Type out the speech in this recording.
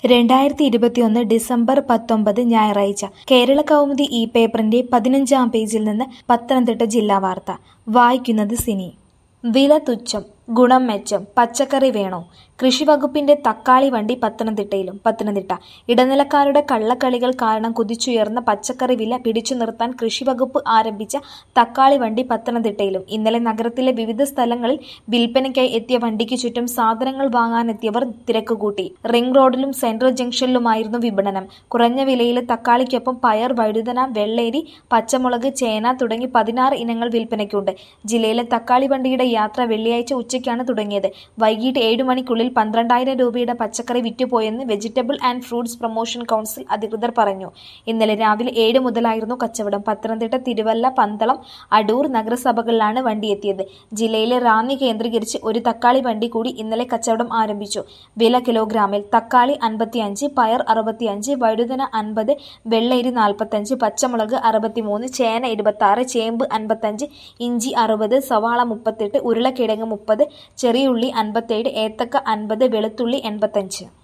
രണ്ടായിരത്തി ഇരുപത്തിയൊന്ന് ഡിസംബർ പത്തൊമ്പത് ഞായറാഴ്ച കേരള കൗമുദി ഈ പേപ്പറിന്റെ പതിനഞ്ചാം പേജിൽ നിന്ന് പത്തനംതിട്ട ജില്ലാ വാർത്ത വായിക്കുന്നത് സിനി വില തുച്ഛം ഗുണം മെച്ചം പച്ചക്കറി വേണോ കൃഷിവകുപ്പിന്റെ തക്കാളി വണ്ടി പത്തനംതിട്ടയിലും പത്തനംതിട്ട ഇടനിലക്കാരുടെ കള്ളക്കളികൾ കാരണം കുതിച്ചുയർന്ന പച്ചക്കറി വില പിടിച്ചു നിർത്താൻ കൃഷിവകുപ്പ് ആരംഭിച്ച തക്കാളി വണ്ടി പത്തനംതിട്ടയിലും ഇന്നലെ നഗരത്തിലെ വിവിധ സ്ഥലങ്ങളിൽ വിൽപ്പനയ്ക്കായി എത്തിയ വണ്ടിക്ക് ചുറ്റും സാധനങ്ങൾ വാങ്ങാനെത്തിയവർ തിരക്കുകൂട്ടി റിംഗ് റോഡിലും സെൻട്രൽ ജംഗ്ഷനിലുമായിരുന്നു വിപണനം കുറഞ്ഞ വിലയിൽ തക്കാളിക്കൊപ്പം പയർ വഴുതന വെള്ളേരി പച്ചമുളക് ചേന തുടങ്ങി പതിനാറ് ഇനങ്ങൾ വിൽപ്പനയ്ക്കുണ്ട് ജില്ലയിലെ തക്കാളി വണ്ടിയുടെ യാത്ര വെള്ളിയാഴ്ച ഉച്ചയ്ക്കാണ് തുടങ്ങിയത് വൈകിട്ട് ഏഴു മണിക്കുള്ളിൽ പന്ത്രണ്ടായിരം രൂപയുടെ പച്ചക്കറി വിറ്റുപോയെന്ന് vegetable and fruits promotion council അധികൃതർ പറഞ്ഞു ഇന്നലെ രാവിലെ ഏഴ് മുതലായിരുന്നു കച്ചവടം പത്തനംതിട്ട തിരുവല്ല പന്തളം അടൂർ നഗരസഭകളിലാണ് വണ്ടി എത്തിയത് ജില്ലയിലെ റാന്നി കേന്ദ്രീകരിച്ച് ഒരു തക്കാളി വണ്ടി കൂടി ഇന്നലെ കച്ചവടം ആരംഭിച്ചു വില കിലോഗ്രാമിൽ തക്കാളി അൻപത്തിയഞ്ച് പയർ അറുപത്തിയഞ്ച് വഴുതന അൻപത് വെള്ളേരി നാൽപ്പത്തഞ്ച് പച്ചമുളക് അറുപത്തിമൂന്ന് ചേന ഇരുപത്തി ആറ് ചേമ്പ് അൻപത്തഞ്ച് ഇഞ്ചി അറുപത് സവാള മുപ്പത്തെട്ട് ഉരുളക്കിഴങ്ങ് മുപ്പത് ചെറിയുള്ളി അൻപത്തേഴ് ഏത്തക്ക അൻപത് വെളുത്തുള്ളി എൺപത്തഞ്ച്